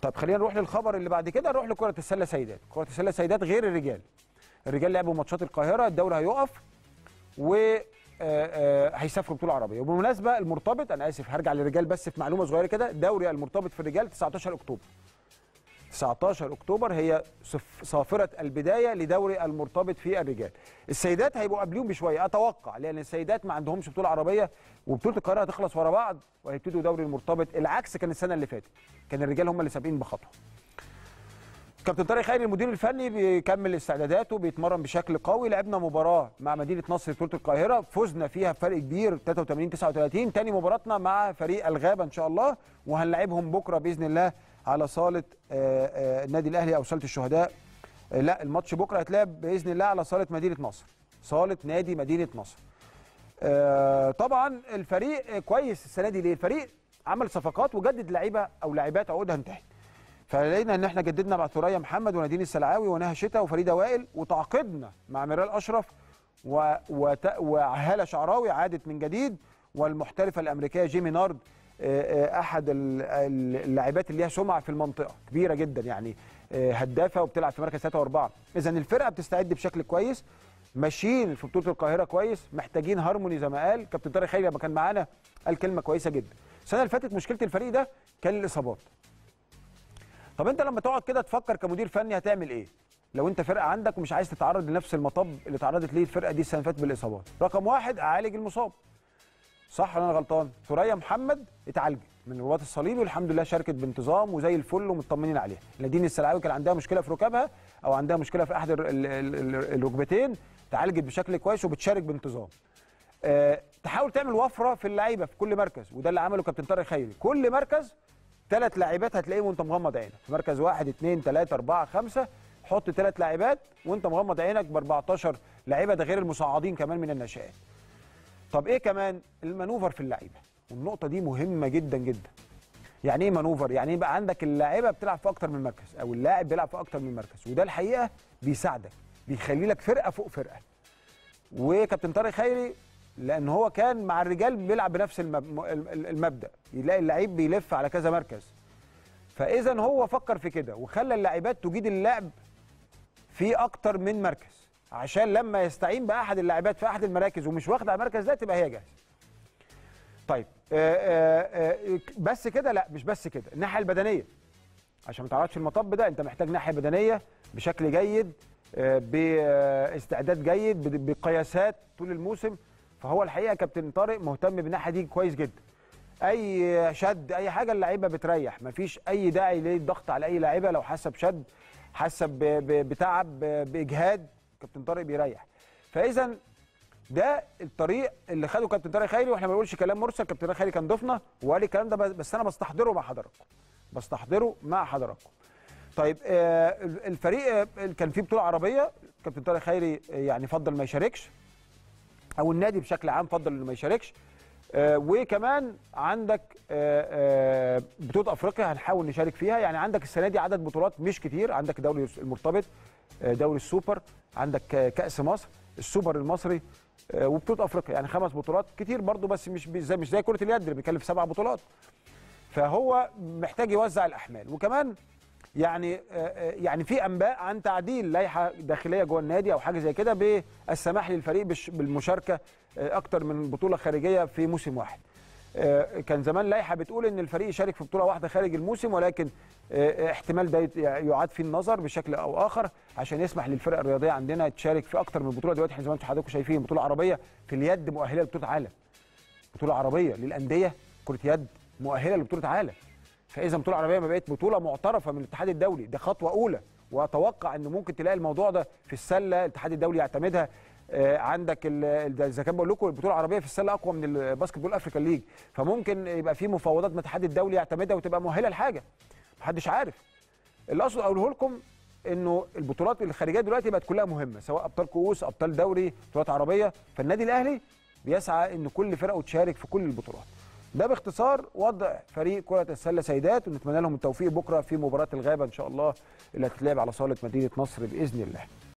طب خلينا نروح للخبر اللي بعد كده نروح لكره السله سيدات كره السله سيدات غير الرجال الرجال لعبوا ماتشات القاهره الدوري هيقف و آه، آه، هيسافروا بطوله عربيه وبالمناسبه المرتبط انا اسف هرجع للرجال بس في معلومه صغيره كده دوري المرتبط في الرجال 19 اكتوبر 19 اكتوبر هي صف- صافره البدايه لدوري المرتبط في الرجال السيدات هيبقوا قبليهم بشويه اتوقع لان السيدات ما عندهمش بطوله عربيه وبطوله القاهره هتخلص ورا بعض وهيبتدوا دوري المرتبط العكس كان السنه اللي فاتت كان الرجال هم اللي سابقين بخطوه كابتن طارق خيري المدير الفني بيكمل استعداداته بيتمرن بشكل قوي لعبنا مباراه مع مدينه نصر بطوله القاهره فزنا فيها بفرق كبير 83 39 تاني مباراتنا مع فريق الغابه ان شاء الله وهنلعبهم بكره باذن الله على صاله آه، آه، النادي الاهلي او صاله الشهداء آه، لا الماتش بكره هيتلعب باذن الله على صاله مدينه نصر صاله نادي مدينه نصر آه، طبعا الفريق آه، كويس السنه دي ليه الفريق عمل صفقات وجدد لعيبه او لاعبات عقودها انتهت فلقينا ان احنا جددنا مع ثريا محمد ونادين السلعاوي ونهى شتا وفريده وائل وتعاقدنا مع ميرال اشرف و... وت... وهاله شعراوي عادت من جديد والمحترفه الامريكيه جيمي نارد آه، آه، احد ال- ال- اللاعبات اللي ليها سمعه في المنطقه كبيره جدا يعني آه، هدافه وبتلعب في مركز 3 و4 اذا الفرقه بتستعد بشكل كويس ماشيين في بطوله القاهره كويس محتاجين هارموني زي ما قال كابتن طارق خيري لما كان معانا قال كلمه كويسه جدا السنه اللي فاتت مشكله الفريق ده كان الاصابات طب انت لما تقعد كده تفكر كمدير فني هتعمل ايه لو انت فرقه عندك ومش عايز تتعرض لنفس المطب اللي تعرضت ليه الفرقه دي السنه اللي فاتت بالاصابات رقم واحد اعالج المصاب صح ولا انا غلطان ثريا محمد اتعالجت من الرباط الصليبي والحمد لله شاركت بانتظام وزي الفل ومطمنين عليها نادين السلعاوي كان عندها مشكله في ركبها او عندها مشكله في احد ال- ال- ال- الركبتين اتعالجت بشكل كويس وبتشارك بانتظام آه، تحاول تعمل وفره في اللعيبه في كل مركز وده اللي عمله كابتن طارق خيري كل مركز ثلاث لاعبات هتلاقيهم وانت مغمض عينك في مركز واحد اثنين ثلاثه اربعه خمسه حط ثلاث لاعبات وانت مغمض عينك ب 14 لاعيبه ده غير المصعدين كمان من الناشئات طب ايه كمان المانوفر في اللعيبه والنقطه دي مهمه جدا جدا يعني ايه مانوفر يعني يبقى عندك اللاعيبه بتلعب في اكتر من مركز او اللاعب بيلعب في اكتر من مركز وده الحقيقه بيساعدك بيخلي لك فرقه فوق فرقه وكابتن طارق خيري لان هو كان مع الرجال بيلعب بنفس المب... ال- المبدا يلاقي اللعيب بيلف على كذا مركز فاذا هو فكر في كده وخلى اللاعبات تجيد اللعب في اكتر من مركز عشان لما يستعين باحد اللاعبات في احد المراكز ومش واخد على المركز ده تبقى هي جاهزه طيب آه آه آه بس كده لا مش بس كده الناحيه البدنيه عشان ما تعرضش في المطب ده انت محتاج ناحيه بدنيه بشكل جيد آه، باستعداد جيد ب- بقياسات طول الموسم فهو الحقيقه كابتن طارق مهتم بالناحيه دي كويس جدا اي شد اي حاجه اللعيبه بتريح مفيش اي داعي للضغط على اي لاعيبه لو حاسه بشد حاسه ب- ب- بتعب ب- باجهاد كابتن طارق بيريح فاذا ده الطريق اللي خده كابتن طارق خيري واحنا ما بنقولش كلام مرسل كابتن طارق خيري كان ضيفنا وقال الكلام ده بس- بس انا بستحضره مع حضراتكم بستحضره مع حضراتكم طيب آه، الفريق آه، كان فيه بطوله عربيه كابتن طارق خيري آه، يعني فضل ما يشاركش او النادي بشكل عام فضل انه ما يشاركش آه، وكمان عندك آه، آه، بطوله افريقيا هنحاول نشارك فيها يعني عندك السنه دي عدد بطولات مش كتير عندك دوري المرتبط آه، دوري السوبر عندك آه، كاس مصر السوبر المصري آه، وبطوله افريقيا يعني خمس بطولات كتير برضو بس مش بي- زي مش زي كره اليد اللي بيتكلم في سبع بطولات فهو محتاج يوزع الاحمال وكمان يعني آه، آه، يعني في انباء عن تعديل لائحه داخليه جوه النادي او حاجه زي كده بالسماح للفريق بالش- بالمشاركه آه، اكتر من بطوله خارجيه في موسم واحد آه، كان زمان لائحه بتقول ان الفريق يشارك في بطوله واحده خارج الموسم ولكن آه، احتمال ده يت- يعاد فيه النظر بشكل او اخر عشان يسمح للفرق الرياضيه عندنا تشارك في اكتر من بطوله دلوقتي احنا زي ما انتم حضراتكم شايفين بطوله عربيه في اليد مؤهله لبطوله عالم بطوله عربيه للانديه كره يد مؤهله لبطوله عالم فاذا بطوله عربيه ما بقت بطوله معترفه من الاتحاد الدولي ده خطوه اولى واتوقع ان ممكن تلاقي الموضوع ده في السله الاتحاد الدولي يعتمدها آه، عندك ال- ال- ده اذا كان بقول لكم البطوله العربيه في السله اقوى من الباسكت بول افريكان ليج فممكن يبقى في مفاوضات من الاتحاد الدولي يعتمدها وتبقى مؤهله لحاجه محدش عارف اللي اقصد اقوله لكم انه البطولات الخارجيه دلوقتي بقت كلها مهمه سواء ابطال كؤوس ابطال دوري بطولات عربيه فالنادي الاهلي بيسعى ان كل فرقه تشارك في كل البطولات ده باختصار وضع فريق كره السله سيدات ونتمنى لهم التوفيق بكره في مباراه الغابه ان شاء الله اللي هتتلعب على صاله مدينه نصر باذن الله